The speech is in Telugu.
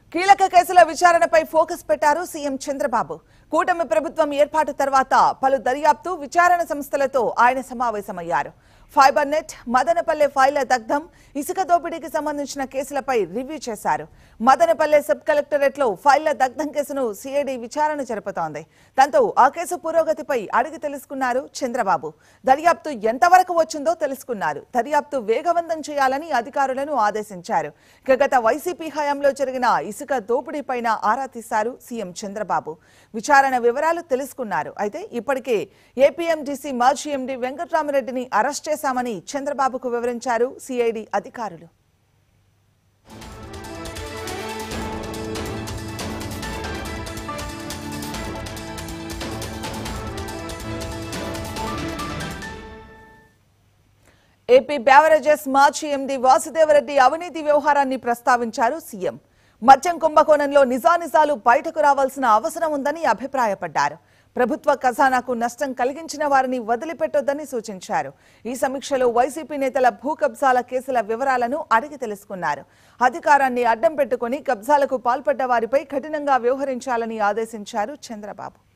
కీలక కేసుల విచారణపై ఫోకస్ పెట్టారు సీఎం చంద్రబాబు కూటమి ప్రభుత్వం ఏర్పాటు తర్వాత పలు దర్యాప్తు విచారణ సంస్థలతో ఆయన సమావేశమయ్యారు ఫైబర్ నెట్ మదనపల్లె ఫైళ్ల దగ్ధం ఇసుక దోపిడీకి సంబంధించిన కేసులపై రివ్యూ చేశారు మదనపల్లె సబ్ కలెక్టరేట్ లో ఫైళ్ల దగ్ధం కేసును సిఐడి విచారణ జరుపుతోంది దాంతో ఆ కేసు పురోగతిపై అడిగి తెలుసుకున్నారు చంద్రబాబు దర్యాప్తు ఎంతవరకు వచ్చిందో తెలుసుకున్నారు దర్యాప్తు వేగవంతం చేయాలని అధికారులను ఆదేశించారు ఇక గత వైసీపీ హయాంలో జరిగిన ఇసుక దోపిడీపైన ఆరా తీశారు సీఎం చంద్రబాబు విచారణ వివరాలు తెలుసుకున్నారు అయితే ఇప్పటికే ఏపీఎండీసీ మాజీ ఎండీ వెంకట్రామరెడ్డిని అరెస్ట్ చేశామని చంద్రబాబుకు వివరించారు సిఐడి అధికారులు ఏపీ బ్యావరేజెస్ మాజీ ఎండీ వాసుదేవరెడ్డి అవినీతి వ్యవహారాన్ని ప్రస్తావించారు సీఎం మద్యం కుంభకోణంలో నిజానిజాలు బయటకు రావాల్సిన అవసరం ఉందని అభిప్రాయపడ్డారు ప్రభుత్వ ఖజానాకు నష్టం కలిగించిన వారిని వదిలిపెట్టొద్దని సూచించారు ఈ సమీక్షలో వైసీపీ నేతల భూ కబ్జాల కేసుల వివరాలను అడిగి తెలుసుకున్నారు అధికారాన్ని అడ్డం పెట్టుకుని కబ్జాలకు పాల్పడ్డ వారిపై కఠినంగా వ్యవహరించాలని ఆదేశించారు చంద్రబాబు